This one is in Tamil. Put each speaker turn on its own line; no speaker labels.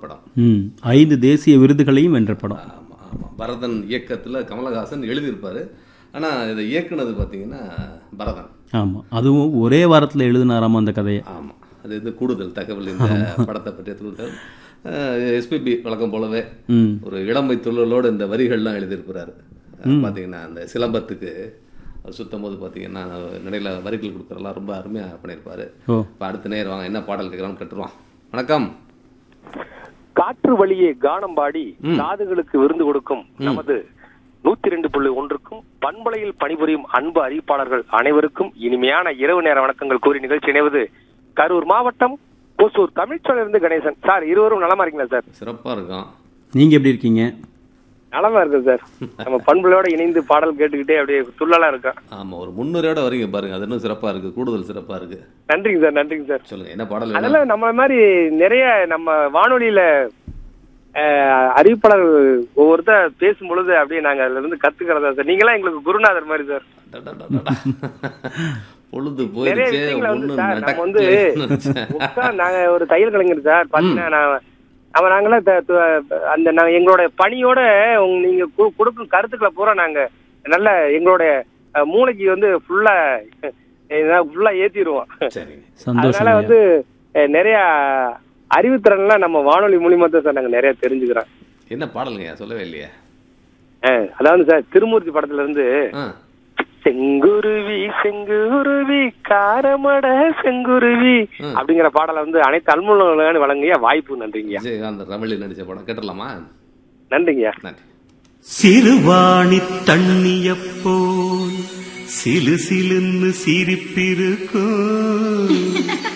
படம்
ம் ஐந்து தேசிய விருதுகளையும் வென்ற படம்
ஆமா ஆமா பரதன் இயக்கத்துல கமலஹாசன் எழுதியிருப்பாரு ஆனா இதை இயக்குனது பாத்தீங்கன்னா பரதன்
ஆமாம் அதுவும் ஒரே வாரத்தில் எழுதினாராம் அந்த கதையை
ஆமா அது இது கூடுதல் தகவல் இந்த படத்தை பற்றிய கூடுதல் எஸ்பிபி வழக்கம் போலவே
ம்
ஒரு இளமை துள்ளலோடு இந்த வரிகள்லாம் எழுதியிருக்கிறாரு பார்த்தீங்கன்னா அந்த சிலம்பத்துக்கு அவர் சுத்தம் போது பார்த்தீங்கன்னா நிலையில வரிகள் கொடுக்குறலாம் ரொம்ப அருமையாக பண்ணியிருப்பாரு
ஓ
இப்போ அடுத்த நேரம் வாங்க என்ன பாடல் கேட்குறான்னு கேட்டுருவான் வணக்கம்
காற்று வழியே கானம் பாடி காதுகளுக்கு விருந்து கொடுக்கும் நமது நூத்தி ரெண்டு புள்ளி ஒன்றுக்கும் பண்பலையில் பணிபுரியும் அன்பு அறிவிப்பாளர்கள் அனைவருக்கும் இனிமையான இரவு நேர வணக்கங்கள் கூறி நிகழ்ச்சி இணைவது கரூர் மாவட்டம் கொசூர் தமிழ்ச்சோலிருந்து கணேசன் சார் இருவரும் நலமா இருக்கீங்களா சார்
சிறப்பாக இருக்கும்
நீங்கள் எப்படி இருக்கீங்க
நலமா இருக்கு சார் நம்ம பண்புலையோட இணைந்து பாடல் கேட்டுக்கிட்டே அப்படியே துள்ளலா இருக்கோம்
ஆமா ஒரு முன்னுரையோட வரீங்க பாருங்க அது இன்னும் சிறப்பாக இருக்கு கூடுதல் சிறப்பாக இருக்கு
நன்றிங்க சார் நன்றிங்க சார்
சொல்லுங்க என்ன பாடல் வேணும்?
அதெல்லாம் நம்ம மாதிரி நிறைய நம்ம வானொலியில அஹ், அறிவிப்பாளர் ஒவ்வொருத்தர் பேசும் பொழுது அப்படியே நாங்க அதுல இருந்து கத்துக்கிறதா சார் நீங்களாம் எங்களுக்கு குருநாதர் மாதிரி சார்
டடடடடா. பொழுது
நிறைய
போயிருச்சே
விஷயங்களை வந்து
ஒன்றும்
சார் நம்ம வந்து
நடக்கலைன்னு
உட்கார் நாங்க ஒரு தையல் கலைஞர் சார் பாத்தீங்கன்னா நான் அவ நாங்களாம் த- த- அந்த நாங்க எங்களோட பணியோட உங்க நீங்க கு- கொடுக்கும் கருத்துக்களை பூரா நாங்க நல்ல எங்களோட அஹ், மூளைக்கு வந்து ஃபுல்லா ஃபுல்லா ஏத்திடுவோம்
சரிங்க
சந்தோஷம்
அதனால வந்து அஹ், நிறைய அறிவுத்திறன்லாம் நம்ம வானொலி மூலியமா தான் சார் நாங்க நிறைய தெரிஞ்சுக்கிறோம்
என்ன பாடலுங்க சொல்லவே இல்லையே
அஹ், அதாவது சார் திருமூர்த்தி படத்துல இருந்து
ஆ
செங்குருவி செங்குருவி காரமட செங்குருவி
ம்.
அப்படிங்கிற பாடலை வந்து அனைத்து அல்முலங்களும் வழங்கிய வாய்ப்பு நன்றிங்கய்யா
விஜயகாந்த் ரமலி நடிச்ச படம் கேட்டுடலாமா
நன்றிங்கய்யா
நன்றி
சிறுவாணி தண்ணிய போல் சிலு சிலுன்னு சிரிப்பிருக்கும்